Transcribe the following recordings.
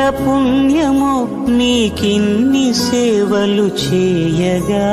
పుణ్యము నీకిన్ని సేవలు చేయగా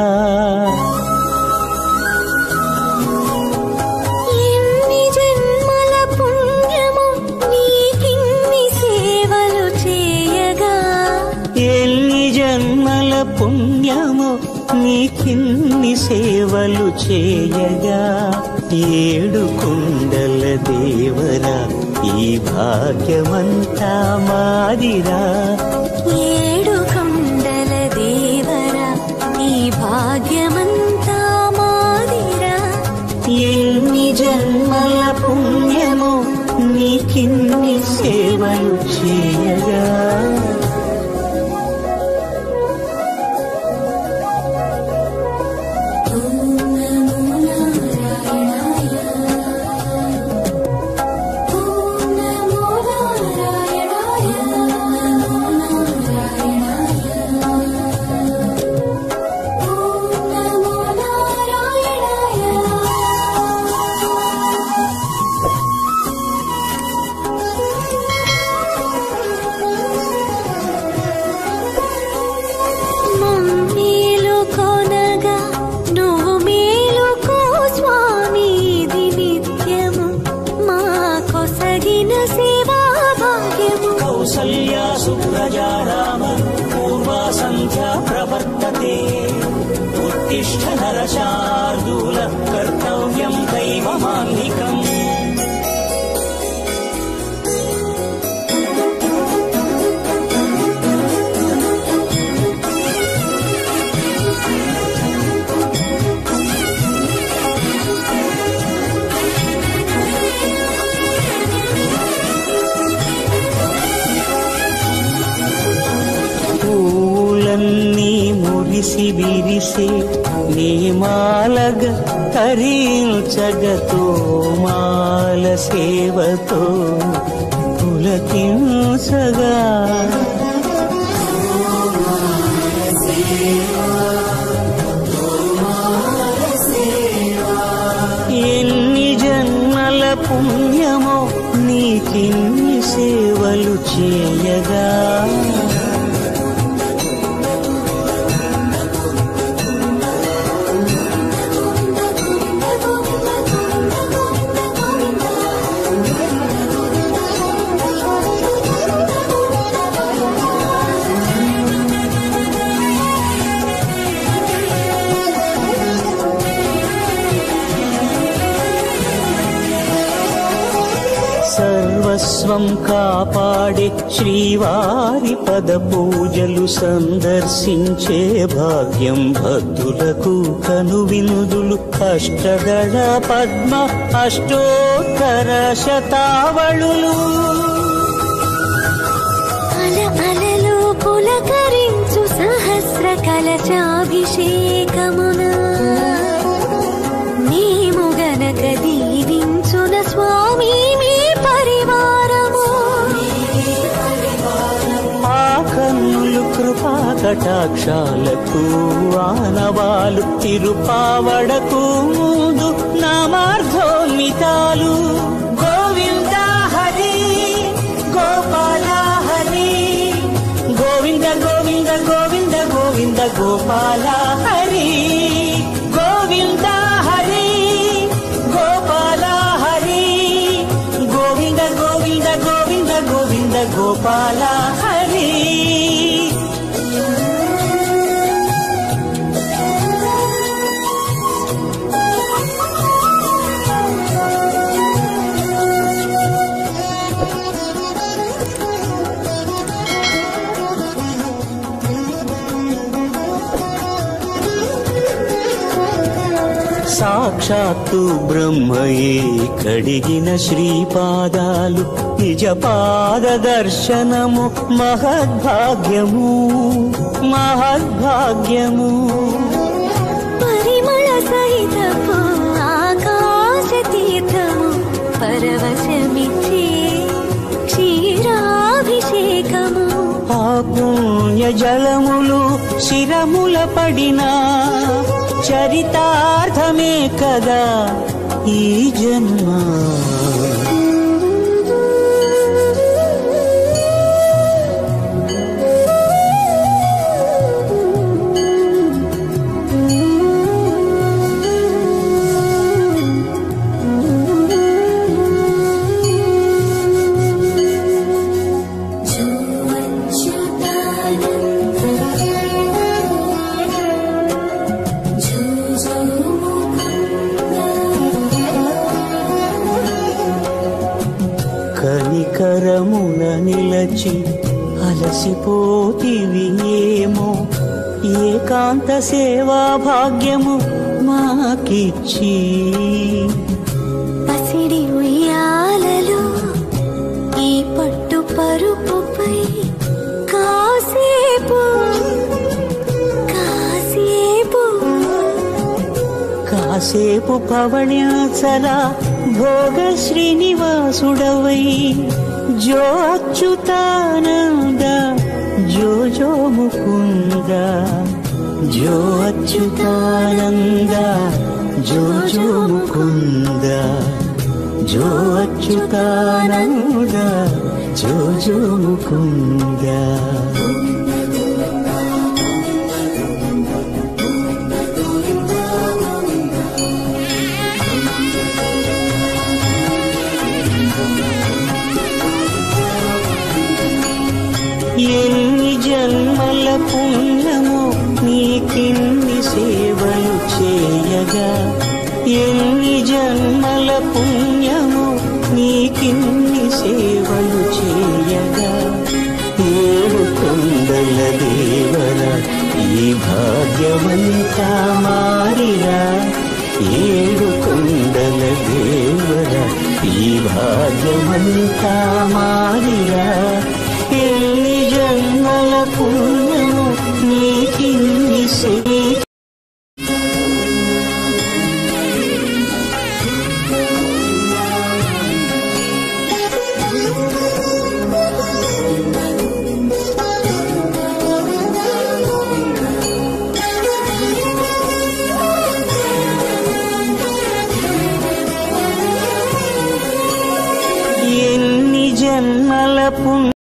ఎన్ని జన్మల పుణ్యము నీకిన్ని సేవలు చేయగా ఎన్ని జన్మల పుణ్యము నీకిన్ని సేవలు చేయగా ఏడు కుండల దేవరా ఈ భాగ్యమంతా మాదిరా ఏడు కొండల దేవరా ఈ భాగ్యమంతా మాదిరా ఎన్ని జన్మల పుణ్యము నీకిన్ని సేవలు చేయగా ఓం నమో నారాయణాయ నమో నారాయణాయ ఓం నమో నారాయణాయ మమ్మేలు కొనగా నువ్వు మేలుకో స్వామి ఇది నిత్యము మా కొసగిన సేవా భాగ్యము కౌసల్యా సుప్రజా రామ పూర్వా సంధ్యా ప్రవర్తతే ఉత్తిష్ట నరశార్దూల కర్తవ్యం దైవమాన్నికం పూలన్నీ మురిసి విరిసి నీమాలగ తరించగతో మాల సేవతో పులకింసగా ఎన్ని జన్మల పుణ్యమో నీకిన్ని సేవలు చేయగా సర్వస్వం కాపాడే శ్రీవారి పద పూజలు సందర్శించే భాగ్యం భక్తులకు కనువినుదులు అష్టదళ పద్మ అష్టోత్తర శతావళులు అల అలలు పులకరించు సహస్ర కలచాభిషేకమున మేము గనక దీవించున స్వామి మీ పరివారము ఆ కన్నులు కృపా కటాక్షాలకు ఆనవాలు తిరుపావడకు ముందు నామార్థోన్మితాలు గోవింద హరి గోపాల హరి గోవింద గోవింద గోవింద గోవింద గోపాల హరి గోవింద హరి గోపాల హరి గోవింద గోవింద గోవింద గోవింద గోపాల హరి సాక్షాత్తు బ్రహ్మయే కడిగిన శ్రీపాదాలు నిజ పాద దర్శనము మహద్భాగ్యము మహద్భాగ్యము పరిమళ సహితపు ఆకాశ తీర్థము పరవశమిచ్చే క్షీరాభిషేకము ఆ పుణ్య జలములు శిరముల పడిన చరితార్థమే కదా ఈ జన్మ కనికరమున నిలచి అలసిపోతివి ఏమో ఏకాంత సేవా భాగ్యము మాకిచ్చి పసిడి ఉయ్యాలలో ఈ పట్టు పరుపుపై కాసేపు కాసేపు కాసేపు పవణ్యాచల భోగ శ్రీనివాసుడవై జో అచ్యుతానంద జో జో ముకుంద జో అచ్యుతానంద జో జో ముకుంద జో అచ్యుతానంద జో జో ముకుంద ఎన్ని జన్మల పుణ్యమో నీకిన్ని సేవలు చేయగా ఎన్ని జన్మల పుణ్యమో నీకిన్ని సేవలు చేయగా ఏడు కొండల దేవర ఈ భాగ్యమంతా మారిరా ఏడు కొండల దేవర ఈ భాగ్యమంతా మారిరా ఎన్ని జన్మల పుణ్యము నీకిన్ని సే ఎన్ని జన్మల పుణ్య